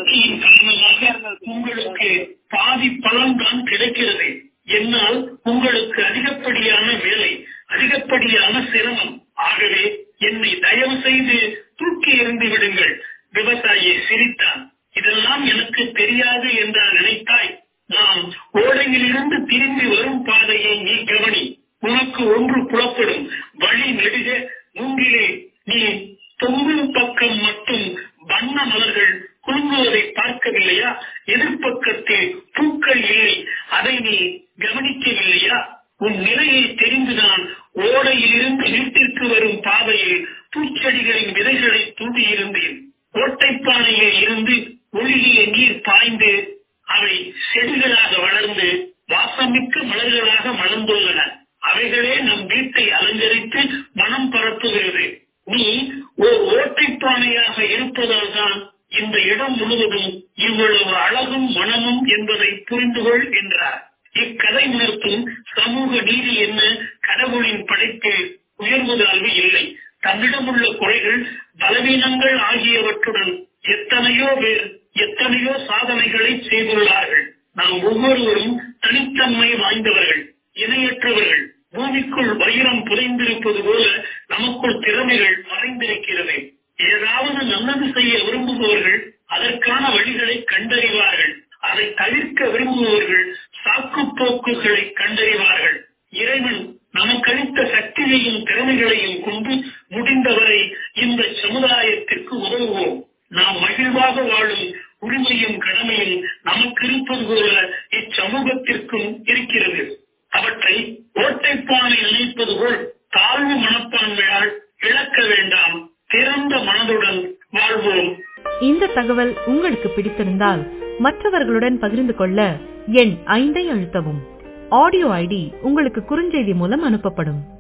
போட்டியின் காரணமாக உங்களுக்கு பாதி பலன் தான் கிடைக்கிறது என்னால் உங்களுக்கு அதிகப்படியான வேலை அதிகப்படியான சிரமம் ஆகவே என்னை தயவு செய்து தூக்கி எறிந்து விடுங்கள் விவசாயி சிரித்தான் இதெல்லாம் எனக்கு தெரியாது என்றா நினைத்தாய் நாம் ஓடையிலிருந்து திரும்பி வரும் பாதையை நீ கவனி உனக்கு ஒன்று புலப்படும் வழி நெடுக மூங்கிலே நீ தொங்கும் பக்கம் மட்டும் வண்ண மலர்கள் குலுங்குவதை பார்க்கவில்லையா எதிர்ப்பக்கத்தில் பூக்கள் இல்லை அதை நீ கவனிக்கவில்லையா உன் நிலையை தெரிந்துதான் ஓடையிலிருந்து வீட்டிற்கு வரும் பாதையில் பூச்செடிகளின் விதைகளை தூவியிருந்தேன் ஓட்டைப்பானையில் இருந்து ஒழுகிய நீர் பாய்ந்து அவை செடிகளாக வளர்ந்து வாசமிக்க மலர்களாக மலர்ந்துள்ளன அவைகளே நம் வீட்டை அலங்கரித்து மனம் பரப்புகிறது நீ ஓர் ஓட்டைப்பானையாக இருப்பதால் தான் இந்த இடம் முழுவதும் இவ்வளவு அழகும் மனமும் என்பதை புரிந்து கொள் என்றார் இக்கதை உணர்த்தும் சமூக நீதி என்ன கடவுளின் படைப்பில் உயர்வுதாழ்வு இல்லை தன்னிடமுள்ள குறைகள் பலவீனங்கள் ஆகியவற்றுடன் எத்தனையோ பேர் எத்தனையோ சாதனைகளை செய்துள்ளார்கள் நாம் ஒவ்வொருவரும் தனித்தன்மை வாய்ந்தவர்கள் இணையற்றவர்கள் பூமிக்குள் வைரம் புதைந்திருப்பது போல நமக்குள் திறமைகள் மறைந்திருக்கிறது ஏதாவது நல்லது செய்ய விரும்புபவர்கள் அதற்கான வழிகளை கண்டறிவார்கள் அதை தவிர்க்க விரும்புபவர்கள் சாக்கு போக்குகளை கண்டறிவார்கள் இறைவன் நமக்களித்த சக்தியையும் திறமைகளையும் கொண்டு முடிந்தவரை இந்த சமுதாயத்திற்கு உதவுவோம் நாம் மகிழ்வாக வாழும் உரிமையும் கடமையும் நமக்கு இருப்பது போல இச்சமூகத்திற்கும் இருக்கிறது அவற்றை ஓட்டைப்பானை நினைப்பது போல் தாழ்வு மனப்பான்மையால் இழக்க வேண்டாம் திறந்த மனதுடன் வாழ்வோம் இந்த தகவல் உங்களுக்கு பிடித்திருந்தால் மற்றவர்களுடன் பகிர்ந்து கொள்ள எண் ஐந்தை அழுத்தவும் ஆடியோ ஐடி உங்களுக்கு குறுஞ்செய்தி மூலம் அனுப்பப்படும்